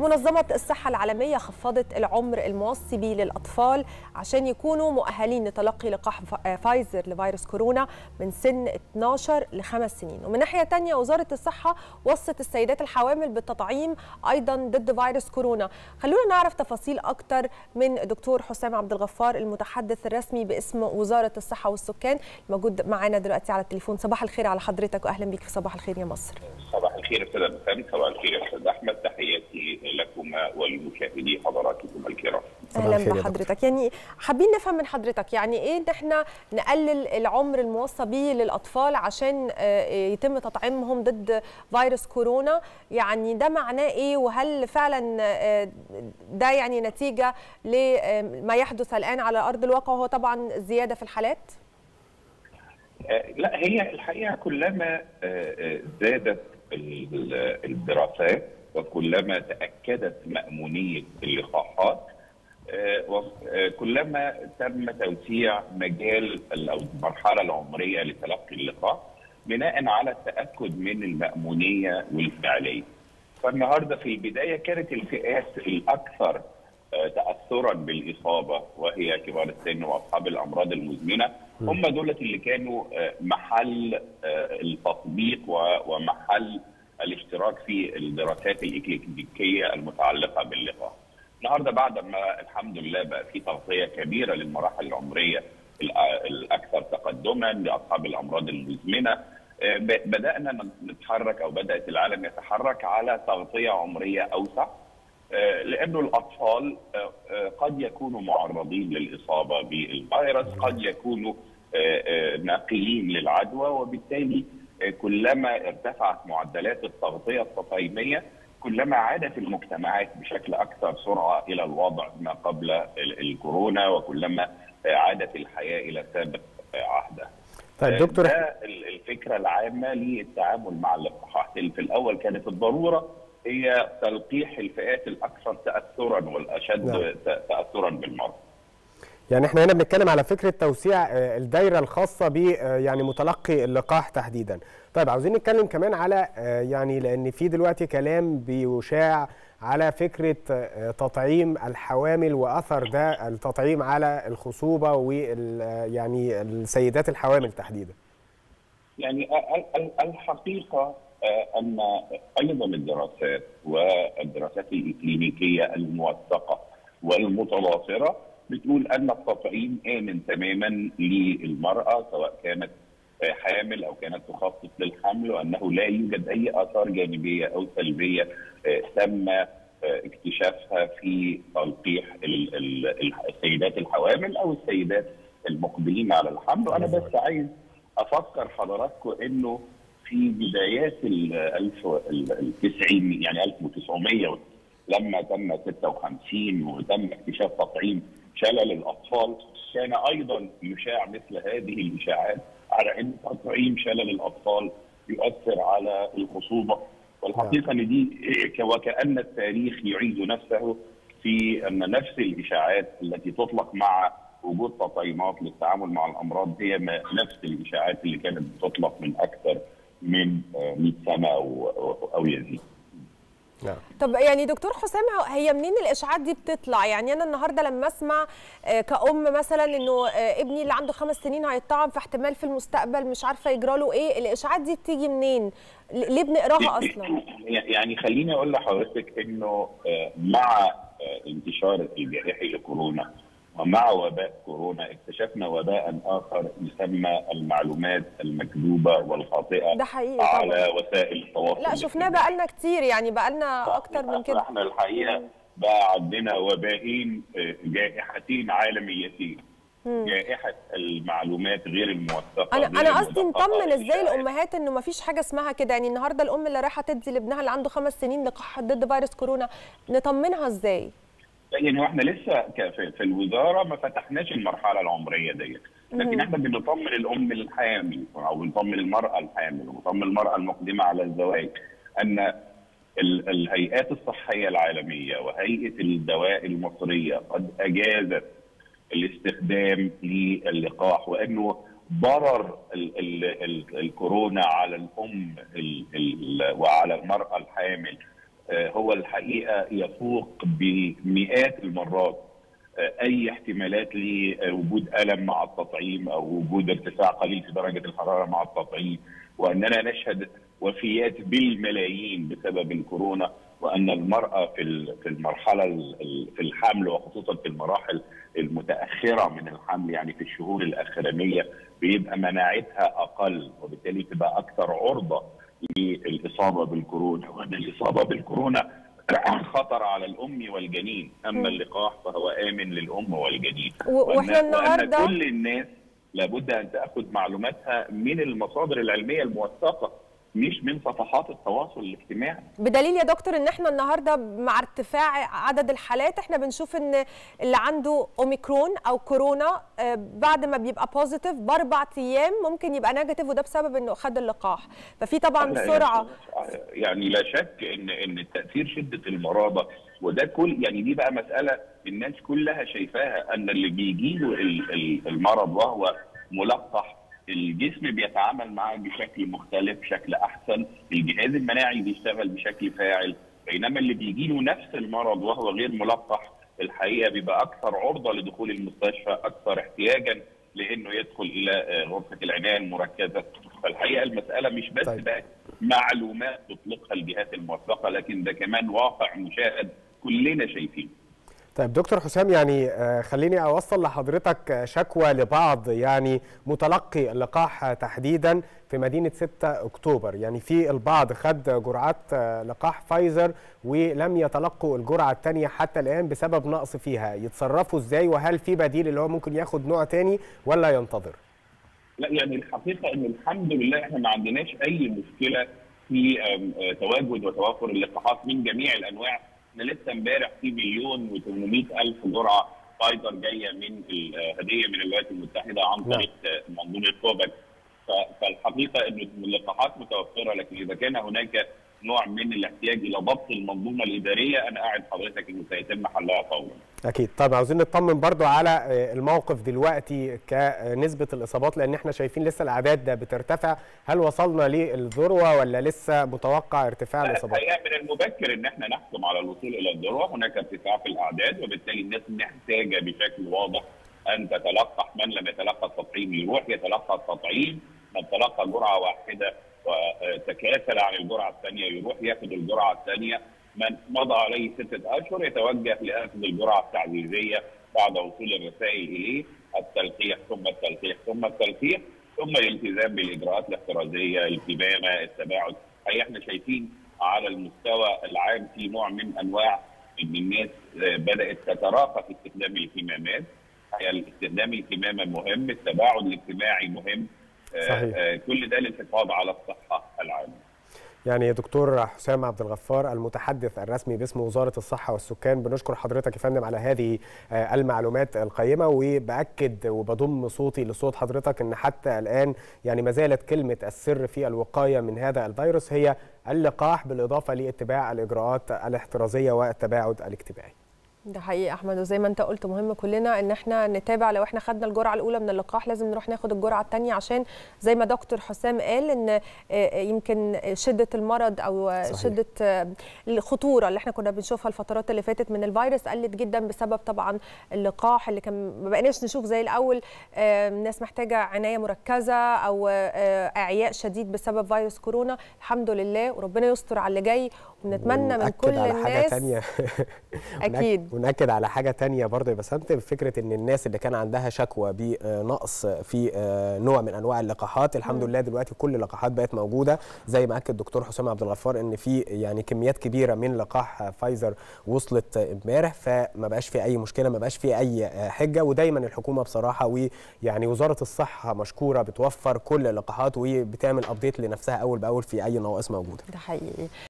منظمة الصحة العالمية خفضت العمر الموصي به للأطفال عشان يكونوا مؤهلين لتلقي لقاح فايزر لفيروس كورونا من سن 12 لخمس سنين ومن ناحية تانية وزارة الصحة وصت السيدات الحوامل بالتطعيم أيضا ضد فيروس كورونا خلونا نعرف تفاصيل أكتر من دكتور حسام عبد الغفار المتحدث الرسمي باسم وزارة الصحة والسكان الموجود معانا دلوقتي على التليفون صباح الخير على حضرتك وأهلا بك في صباح الخير يا مصر صباح الخير استاذ بسام صباح الخير يا استاذ احمد تحياتي لكما ولمشاهدي حضراتكم الكرام اهلا بحضرتك يعني حابين نفهم من حضرتك يعني ايه ان احنا نقلل العمر الموصى به للاطفال عشان يتم تطعيمهم ضد فيروس كورونا يعني ده معناه ايه وهل فعلا ده يعني نتيجه لما يحدث الان على ارض الواقع وهو طبعا زياده في الحالات لا هي الحقيقه كلما زادت الدراسات وكلما تاكدت مامونيه اللقاحات كلما تم توسيع مجال او المرحله العمريه لتلقي اللقاح بناء على التاكد من المامونيه والفعاليه. فالنهارده في البدايه كانت الفئات الاكثر تاثرا بالاصابه وهي كبار السن واصحاب الامراض المزمنه هم دولة اللي كانوا محل التطبيق ومحل الاشتراك في الدراسات الاكلينيكيه المتعلقه باللقاح. النهارده بعد ما الحمد لله بقى في تغطيه كبيره للمراحل العمريه الاكثر تقدما لاصحاب الامراض المزمنه بدانا نتحرك او بدات العالم يتحرك على تغطيه عمريه اوسع لانه الاطفال قد يكونوا معرضين للاصابه بالفيروس قد يكونوا ناقلين للعدوى وبالتالي كلما ارتفعت معدلات التغطيه التطعيميه كلما عادت المجتمعات بشكل اكثر سرعه الى الوضع ما قبل الكورونا وكلما عادت الحياه الى سابق عهدها. طيب دكتور ده الفكره العامه للتعامل مع اللقاحات اللي في الاول كانت الضروره هي تلقيح الفئات الاكثر تاثرا والاشد نعم. تاثرا بالمرض. يعني احنا هنا بنتكلم على فكره توسيع الدايره الخاصه ب يعني متلقي اللقاح تحديدا. طيب عاوزين نتكلم كمان على يعني لان في دلوقتي كلام بيشاع على فكره تطعيم الحوامل واثر ده التطعيم على الخصوبه وال يعني السيدات الحوامل تحديدا. يعني الحقيقه ان ايضا الدراسات والدراسات الاكلينيكيه الموثقه والمتواصره بتقول ان التطعيم امن تماما للمراه سواء كانت حامل او كانت تخصص للحمل وانه لا يوجد اي اثار جانبيه او سلبيه تم اكتشافها في تلقيح السيدات الحوامل او السيدات المقبلين على الحمل وانا بس عايز افكر حضراتكم انه في بدايات ال 1090 يعني 1900 لما تم 56 وتم اكتشاف تطعيم شلل الاطفال كان ايضا يشاع مثل هذه الاشاعات على ان تطعيم شلل الاطفال يؤثر على الخصوبه والحقيقه ان دي وكان التاريخ يعيد نفسه في ان نفس الاشاعات التي تطلق مع وجود تطعيمات للتعامل مع الامراض هي نفس الاشاعات اللي كانت بتطلق من اكثر من 100 سنه او او يزيد. نعم. طب يعني دكتور حسام هي منين الاشاعات دي بتطلع؟ يعني انا النهارده لما اسمع كأم مثلا انه ابني اللي عنده خمس سنين هيطعم فاحتمال في المستقبل مش عارفه يجرى له ايه، الاشاعات دي بتيجي منين؟ ليه بنقراها اصلا؟ يعني خليني اقول لحضرتك انه مع انتشار الجائحه لكورونا ومع وباء كورونا اكتشفنا وباء اخر يسمى المعلومات المكذوبه والخاطئه ده حقيقي على طبعا. وسائل التواصل لا شفناه بقى لنا كتير يعني بقى لنا اكتر من كده احنا الحقيقه بقى عندنا وبائين جائحتين عالميتين جائحه المعلومات غير الموثقه انا انا قصدي نطمن ازاي الامهات انه ما فيش حاجه اسمها كده يعني النهارده الام اللي رايحه تدي لابنها اللي عنده خمس سنين لقاح ضد فيروس كورونا نطمنها ازاي؟ يعني احنا لسه في الوزاره ما فتحناش المرحله العمريه ديت لكن احنا بنطمن الام الحامل او بنطمن المراه الحامل ونطمن المراه المقدمه على الزواج ان الهيئات الصحيه العالميه وهيئه الدواء المصريه قد اجازت الاستخدام للقاح وانه ضرر ال ال ال الكورونا على الام ال ال وعلى المراه الحامل هو الحقيقه يفوق بمئات المرات اي احتمالات لوجود الم مع التطعيم او وجود ارتفاع قليل في درجه الحراره مع التطعيم واننا نشهد وفيات بالملايين بسبب الكورونا وان المراه في في المرحله في الحمل وخصوصا في المراحل المتاخره من الحمل يعني في الشهور الاخرانيه بيبقى مناعتها اقل وبالتالي تبقى اكثر عرضه للاصابه بالكورونا وان الاصابه بالكورونا خطر على الام والجنين اما اللقاح فهو امن للام والجنين واحنا النهارده وأن كل الناس لابد ان تاخذ معلوماتها من المصادر العلميه الموثقه مش من صفحات التواصل الاجتماعي بدليل يا دكتور ان احنا النهارده مع ارتفاع عدد الحالات احنا بنشوف ان اللي عنده اوميكرون او كورونا بعد ما بيبقى بوزيتيف باربع ايام ممكن يبقى نيجاتيف وده بسبب انه خد اللقاح ففي طبعا سرعه يعني لا شك ان ان التاثير شده المرضى وده كل يعني دي بقى مساله الناس كلها شايفاها ان اللي بيجي له المرض وهو ملقح الجسم بيتعامل معاه بشكل مختلف بشكل احسن الجهاز المناعي بيشتغل بشكل فاعل بينما اللي بيجي له نفس المرض وهو غير ملقح الحقيقه بيبقى اكثر عرضه لدخول المستشفى اكثر احتياجا لانه يدخل الى غرفه العنايه المركزه فالحقيقه المساله مش بس طيب. بقت معلومات تطلقها الجهات الموثقه لكن ده كمان واقع مشاهد كلنا شايفينه طيب دكتور حسام يعني خليني اوصل لحضرتك شكوى لبعض يعني متلقي اللقاح تحديدا في مدينه 6 اكتوبر يعني في البعض خد جرعات لقاح فايزر ولم يتلقوا الجرعه الثانيه حتى الان بسبب نقص فيها يتصرفوا ازاي وهل في بديل اللي هو ممكن ياخد نوع ثاني ولا ينتظر؟ لا يعني الحقيقه ان الحمد لله احنا ما عندناش اي مشكله في تواجد وتوافر اللقاحات من جميع الانواع احنا لسه امبارح في مليون و800 الف جرعه فايزر جايه من الهديه من الولايات المتحده عن طريق منظومه كوفاكس فالحقيقه ان اللقاحات متوفره لكن اذا كان هناك نوع من الاحتياج الى ضبط المنظومه الاداريه انا اعد حضرتك انه سيتم حلها فورا. اكيد طب عاوزين نطمن برضو على الموقف دلوقتي كنسبه الاصابات لان احنا شايفين لسه الاعداد بترتفع هل وصلنا للذروه ولا لسه متوقع ارتفاع الاصابات؟ الحقيقه من المبكر ان احنا نحكم على الوصول الى الذروه هناك ارتفاع في الاعداد وبالتالي الناس محتاجه بشكل واضح ان تتلقح من لم يتلقى التطعيم يروح يتلقى التطعيم من تلقى جرعه واحده وتكاسل عن الجرعه الثانيه يروح ياخذ الجرعه الثانيه من مضى عليه ستة أشهر يتوجه لأخذ الجرعة التعزيزية بعد وصول الرسائل إليه التلقيح ثم التلقيح ثم التلقيح ثم الالتزام بالإجراءات الاحترازية الكمامة التباعد أي احنا شايفين على المستوى العام في نوع من أنواع إن الناس بدأت تتراخى في استخدام الكمامات استخدام الكمامة مهم التباعد الاجتماعي مهم صحيح. كل ده للحفاظ على الصحة العامة يعني دكتور حسام عبد الغفار المتحدث الرسمي باسم وزاره الصحه والسكان بنشكر حضرتك يا فندم على هذه المعلومات القيمه وباكد وبضم صوتي لصوت حضرتك ان حتى الان يعني ما زالت كلمه السر في الوقايه من هذا الفيروس هي اللقاح بالاضافه لاتباع الاجراءات الاحترازيه والتباعد الاجتماعي. ده حقيقي احمد وزي ما انت قلت مهم كلنا ان احنا نتابع لو احنا خدنا الجرعه الاولى من اللقاح لازم نروح ناخد الجرعه الثانيه عشان زي ما دكتور حسام قال ان يمكن شده المرض او صحيح. شده الخطوره اللي احنا كنا بنشوفها الفترات اللي فاتت من الفيروس قلت جدا بسبب طبعا اللقاح اللي كان ما بقيناش نشوف زي الاول الناس محتاجه عنايه مركزه او اعياء شديد بسبب فيروس كورونا الحمد لله وربنا يستر على اللي جاي ونتمنى من كل على الناس حاجة تانية اكيد ونأكد على حاجة تانية برضه يا بسنت فكرة ان الناس اللي كان عندها شكوى بنقص في نوع من انواع اللقاحات الحمد لله دلوقتي كل اللقاحات بقت موجودة زي ما اكد دكتور حسام عبد الغفار ان في يعني كميات كبيرة من لقاح فايزر وصلت امبارح فما بقاش في اي مشكلة ما بقاش في اي حجة ودايما الحكومة بصراحة ويعني وزارة الصحة مشكورة بتوفر كل اللقاحات وبتعمل ابديت لنفسها اول باول في اي نواقص موجودة ده حقيقي